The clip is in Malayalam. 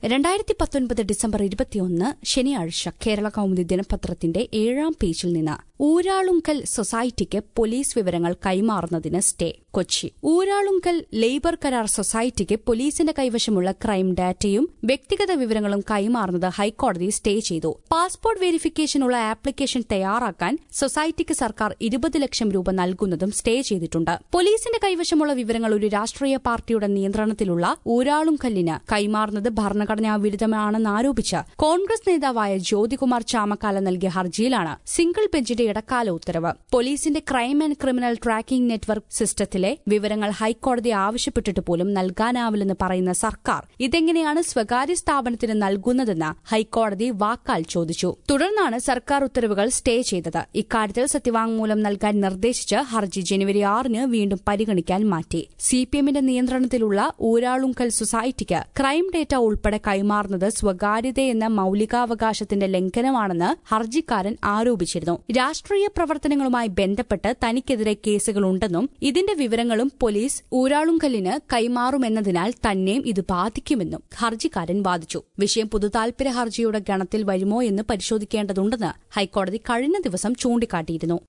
രണ്ടായിരത്തി പത്തൊൻപത് ഡിസംബർ ഇരുപത്തിയൊന്ന് ശനിയാഴ്ച കേരള കൗമുദി ദിനപത്രത്തിന്റെ ഏഴാം പേജിൽ നിന്ന് ഊരാളുങ്കൽ സൊസൈറ്റിക്ക് പോലീസ് വിവരങ്ങൾ കൈമാറുന്നതിന് സ്റ്റേ കൊച്ചി ഊരാളുങ്കൽ ലേബർ കരാർ സൊസൈറ്റിക്ക് പോലീസിന്റെ കൈവശമുള്ള ക്രൈം ഡാറ്റയും വ്യക്തിഗത വിവരങ്ങളും കൈമാറുന്നത് ഹൈക്കോടതി സ്റ്റേ ചെയ്തു പാസ്പോർട്ട് വെരിഫിക്കേഷനുള്ള ആപ്ലിക്കേഷൻ തയ്യാറാക്കാൻ സൊസൈറ്റിക്ക് സർക്കാർ ഇരുപത് ലക്ഷം രൂപ നൽകുന്നതും സ്റ്റേ ചെയ്തിട്ടുണ്ട് പോലീസിന്റെ കൈവശമുള്ള വിവരങ്ങൾ ഒരു രാഷ്ട്രീയ പാർട്ടിയുടെ നിയന്ത്രണത്തിലുള്ള ഊരാളുങ്കല്ലിന് കൈമാറുന്നത് ഭരണഘടനാ വിരുദ്ധമാണെന്നാരോപിച്ച് കോൺഗ്രസ് നേതാവായ ജ്യോതികുമാർ ചാമക്കാല നൽകിയ ഹർജിയിലാണ് സിംഗിൾ ബെഞ്ചിന്റെ ഇടക്കാല ഉത്തരവ് പോലീസിന്റെ crime and criminal tracking network സിസ്റ്റത്തിലെ വിവരങ്ങൾ ഹൈക്കോടതി ആവശ്യപ്പെട്ടിട്ട് പോലും നൽകാനാവില്ലെന്ന് പറയുന്ന സർക്കാർ ഇതെങ്ങനെയാണ് സ്വകാര്യ സ്ഥാപനത്തിന് നൽകുന്നതെന്ന് ഹൈക്കോടതി വാക്കാൽ ചോദിച്ചു തുടർന്നാണ് സർക്കാർ ഉത്തരവുകൾ സ്റ്റേ ചെയ്തത് ഇക്കാര്യത്തിൽ സത്യവാങ്മൂലം നൽകാൻ നിർദ്ദേശിച്ച് ഹർജി ജനുവരി ആറിന് വീണ്ടും പരിഗണിക്കാൻ മാറ്റി സിപിഎമ്മിന്റെ നിയന്ത്രണത്തിലുള്ള ഊരാളുങ്കൽ സൊസൈറ്റിക്ക് ക്രൈം ഡേറ്റ ഉൾപ്പെടെ കൈമാറുന്നത് സ്വകാര്യതയെന്ന മൌലികാവകാശത്തിന്റെ ലംഘനമാണെന്ന് ഹർജിക്കാരൻ ആരോപിച്ചിരുന്നു രാഷ്ട്രീയ പ്രവർത്തനങ്ങളുമായി ബന്ധപ്പെട്ട് തനിക്കെതിരെ കേസുകളുണ്ടെന്നും ഇതിന്റെ വിവരങ്ങളും പോലീസ് ഊരാളുങ്കലിന് കൈമാറുമെന്നതിനാൽ തന്നെയും ഇത് ബാധിക്കുമെന്നും ഹർജിക്കാരൻ വാദിച്ചു വിഷയം പൊതുതാൽപര്യ ഹർജിയുടെ ഗണത്തിൽ വരുമോ എന്ന് പരിശോധിക്കേണ്ടതുണ്ടെന്ന് ഹൈക്കോടതി കഴിഞ്ഞ ദിവസം ചൂണ്ടിക്കാട്ടിയിരുന്നു